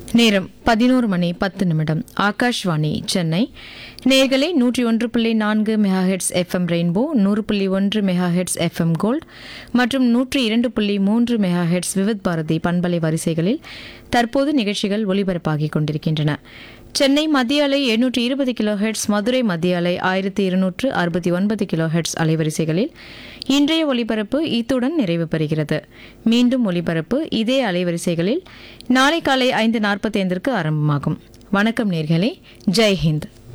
நேரம் பதினோரு மணி பத்து நிமிடம் ஆகாஷ்வாணி சென்னை நேர்களை நூற்றி ஒன்று புள்ளி நான்கு மெகாஹெட்ஸ் எஃப்எம் ரெயின்போ நூறு புள்ளி ஒன்று மெகாஹெட்ஸ் எஃப்எம் கோல்ட் மற்றும் நூற்றி இரண்டு புள்ளி மூன்று மெகாஹெட்ஸ் விவித் பாரதி பண்பலை வரிசைகளில் தற்போது நிகழ்ச்சிகள் ஒலிபரப்பாகிக் கொண்டிருக்கின்றன சென்னை மத்திய அலை எண்ணூற்றி இருபது கிலோ ஹெட்ஸ் மதுரை மத்திய அலை ஆயிரத்தி இருநூற்று அறுபத்தி ஒன்பது கிலோ ஹெட்ஸ் அலைவரிசைகளில் இன்றைய ஒலிபரப்பு இத்துடன் நிறைவு பெறுகிறது மீண்டும் ஒலிபரப்பு இதே அலைவரிசைகளில் நாளை காலை ஐந்து நாற்பத்தி ஐந்திற்கு ஆரம்பமாகும் வணக்கம் நேர்களே ஜெய் ஹிந்த்